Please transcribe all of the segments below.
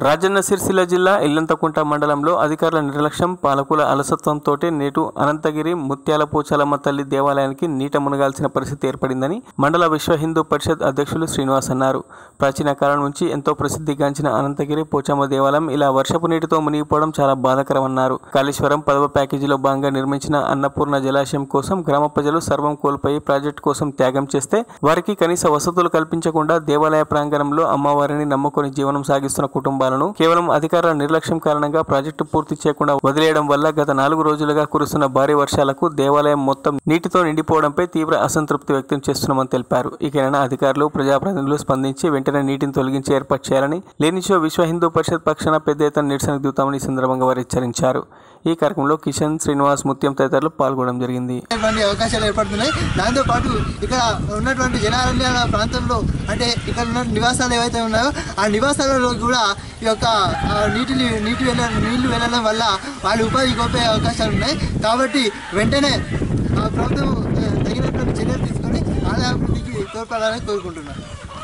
రాజన్న సిరిసిల్ల జిల్లా ఇల్లంతకుంట మండలంలో అధికారుల నిర్లక్ష్యం పాలకుల అలసత్వంతో నేటు అనంతగిరి ముత్యాల పోచాలమ్మ తల్లి దేవాలయానికి నీట మునగాల్సిన పరిస్థితి ఏర్పడిందని మండల విశ్వ హిందూ పరిషత్ అధ్యక్షులు శ్రీనివాస్ అన్నారు ప్రాచీన కాలం నుంచి ఎంతో ప్రసిద్ధిగాంచిన అనంతగిరి పోచమ్మ దేవాలయం ఇలా వర్షపు నీటితో మునిగిపోవడం చాలా బాధాకరమన్నారు కాళేశ్వరం పదవ ప్యాకేజీలో భాగంగా నిర్మించిన అన్నపూర్ణ జలాశయం కోసం గ్రామ ప్రజలు సర్వం కోల్పోయి ప్రాజెక్టు కోసం త్యాగం చేస్తే వారికి కనీస వసతులు కల్పించకుండా దేవాలయ ప్రాంగణంలో అమ్మవారిని నమ్ముకొని జీవనం సాగిస్తున్న కుటుంబాలను కేవలం అధికారుల నిర్లక్ష్యం కారణంగా ప్రాజెక్టు పూర్తి చేయకుండా వదిలేయడం వల్ల గత నాలుగు రోజులుగా కురుస్తున్న భారీ వర్షాలకు దేవాలయం మొత్తం నీటితో నిండిపోవడంపై తీవ్ర అసంతృప్తి వ్యక్తం చేస్తున్నామని తెలిపారు ఇకైనా అధికారులు ప్రజాప్రతినిధులు స్పందించి వెంటనే నీటిని తొలగించి ఏర్పాటు చేయాలని లేనిచో విశ్వ హిందూ పరిషత్ పక్షాన పెద్ద ఎత్తున నిరసన దిగుతామని ఈ సందర్భంగా వారు హెచ్చరించారు ఈ కార్యక్రమంలో కిషన్ శ్రీనివాస్ ముత్యం తదితరులు పాల్గొనడం జరిగింది ఇటువంటి అవకాశాలు ఏర్పడుతున్నాయి దాంతోపాటు ఇక్కడ ఉన్నటువంటి జనారణ్య ప్రాంతంలో అంటే ఇక్కడ ఉన్న నివాసాలు ఏవైతే ఉన్నాయో ఆ నివాసాలలో కూడా ఈ యొక్క ఆ, నీటిని నీటి వెళ్ళ నీళ్లు వెళ్ళడం వల్ల వాళ్ళు ఉపాధి కోపే అవకాశాలు ఉన్నాయి కాబట్టి వెంటనే ఆ, ప్రభుత్వం ఆ, తగినటువంటి చర్యలు తీసుకొని ఆదాయాభివృద్ధికి తోడ్పడాలని కోరుకుంటున్నాను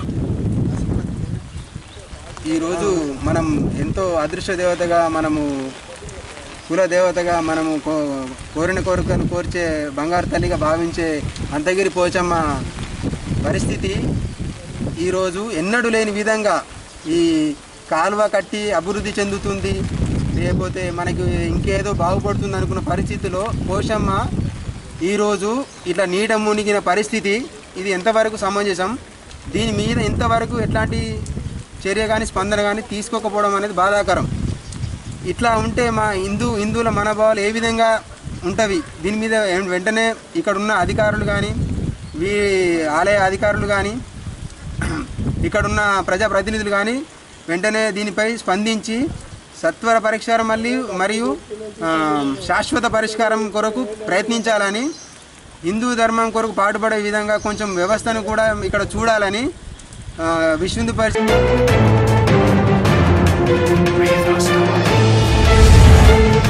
ఈరోజు మనం ఎంతో అదృశ్య దేవతగా మనము కుల దేవతగా మనము కో- కోరిన కోరికను కోర్చే బంగారు తల్లిగా భావించే అంతగిరి పోచమ్మ పరిస్థితి ఈరోజు ఎన్నడూ లేని విధంగా ఈ కాలువ కట్టి అభివృద్ధి చెందుతుంది లేకపోతే మనకి ఇంకేదో బాగుపడుతుంది అనుకున్న పరిస్థితిలో పోషమ్మ ఈరోజు ఇట్లా నీట మునిగిన పరిస్థితి ఇది ఎంతవరకు సమంజసం దీని మీద ఇంతవరకు ఎట్లాంటి చర్య కానీ స్పందన కానీ తీసుకోకపోవడం అనేది బాధాకరం ఇట్లా ఉంటే మా హిందూ హిందువుల మనోభావాలు ఏ విధంగా ఉంటవి దీని మీద ఏం- వెంటనే ఇక్కడ ఉన్న అధికారులు కానీ వీ ఆలయ అధికారులు కానీ ఇక్కడున్న ప్రజాప్రతినిధులు కానీ వెంటనే దీనిపై స్పందించి సత్వర పరిష్కారం మళ్ళీ మరియు ఆ, శాశ్వత పరిష్కారం కొరకు ప్రయత్నించాలని హిందూ ధర్మం కొరకు పాటుపడే విధంగా కొంచెం వ్యవస్థను కూడా ఇక్కడ చూడాలని ఆ, విశ్వ హిందూ పరిషత్